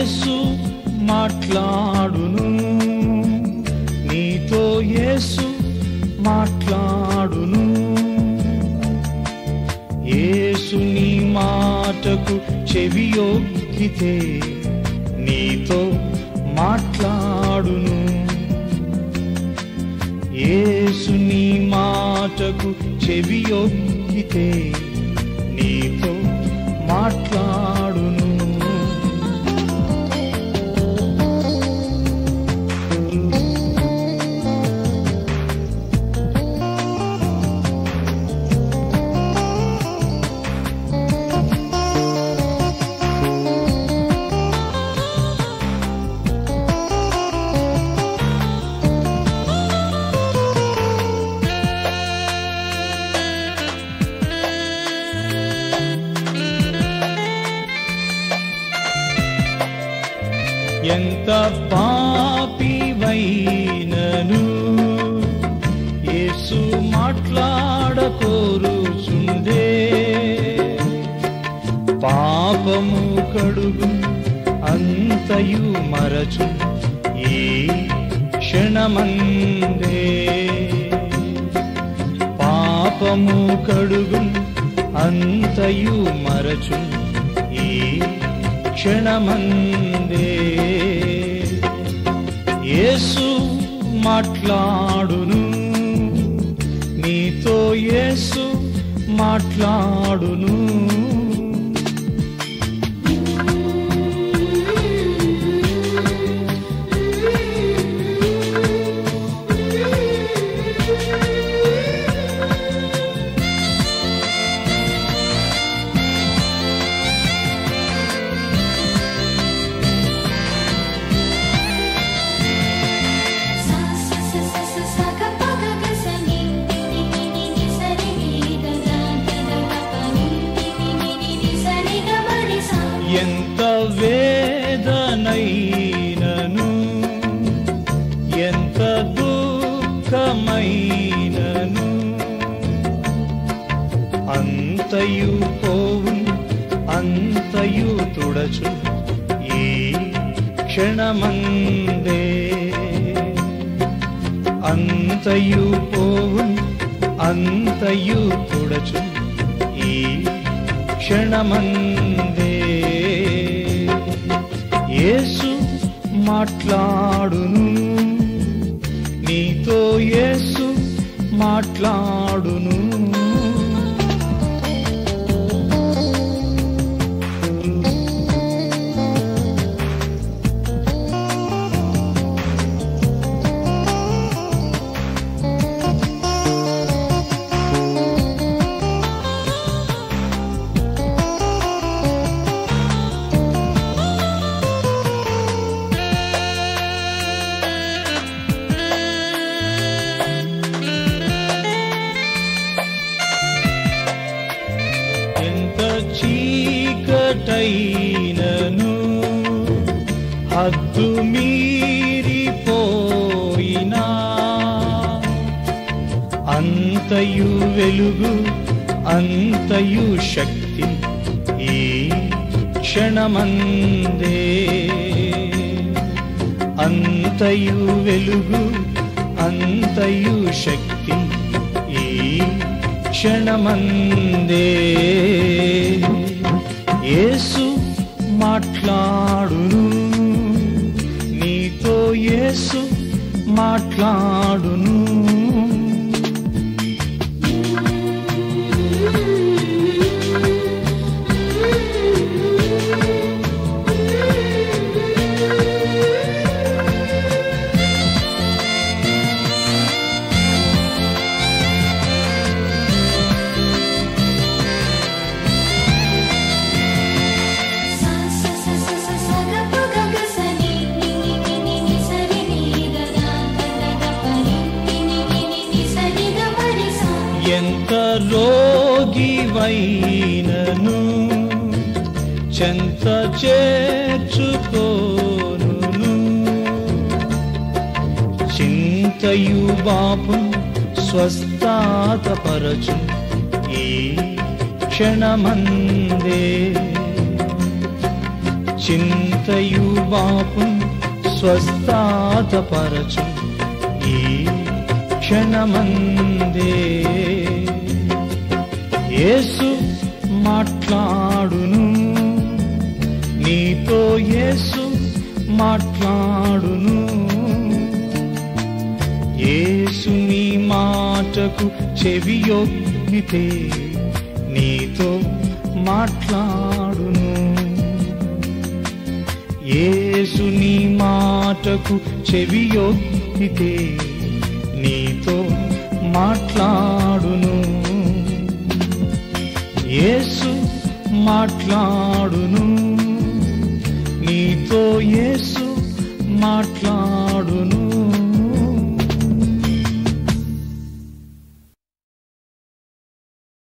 యేసు మాట్లాడును నీతో యేసు మాట్లాడును యేసు నీ మాటకు చెవియొక్కితే నీతో మాట్లాడును యేసు నీ మాటకు చెవియొక్కితే నీతో మాట్లాడును ఎంత పాపివైనను యేసు మాట్లాడకోరుచుండే పాపము కడుగు అంతయు మరచు ఈ క్షణమందే పాపము కడుగు అంతయు మరచు ఈ క్షణమందే యేసు మాట్లాడును నీతో యేసు మాట్లాడును సా సా సా సా సా సా గ ప గ గ స ని ని ని ని ని ని స రి ని ద ద ద ద ద ప ని ని ని ని ని ని స రి గ మ రి సా ఎంత వేదనైనను ఎంత దుఃఖమైనను అంతయు పోవు అంతయు తుడచు ఈ క్షణమందే అంతయు పోవు అంతయు తుడచు ఈ క్షణమందే యేసు మాట్లాడును నీతో యేసు మాట్లాడును ఎంత చీకటైనను హద్దు మీరిపోయినా అంతయు వెలుగు అంతయు శక్తి ఈ క్షణమందే అంతయు వెలుగు అంతయు శక్తి ఈ క్షణమందే యేసు మాట్లాడును నీతో యేసు మాట్లాడును సా సా సా సా సా సా గ ప గ గ స ని ని ని ని ని ని స రి ని ద ద ద ద ద ప ని ని ని ని ని ని స రి గ మ రి సా ఎంత రోగివైనను చెంత చేర్చుకోను చింతయు బాపు స్వస్థాతపరచు ఈ క్షణమందే చింతయు బాపు స్వస్థాతపరచు ఈ క్షణమందే యేసు మాట్లాడును నీతో యేసు మాట్లాడును యేసు నీ మాటకు చెవియొగ్గితే నీతో మాట్లాడును యేసు నీ మాటకు చెవియొగ్గితే నీతో మాట్లాడును యేసు మాట్లాడును నీతో యేసు మాట్లాడును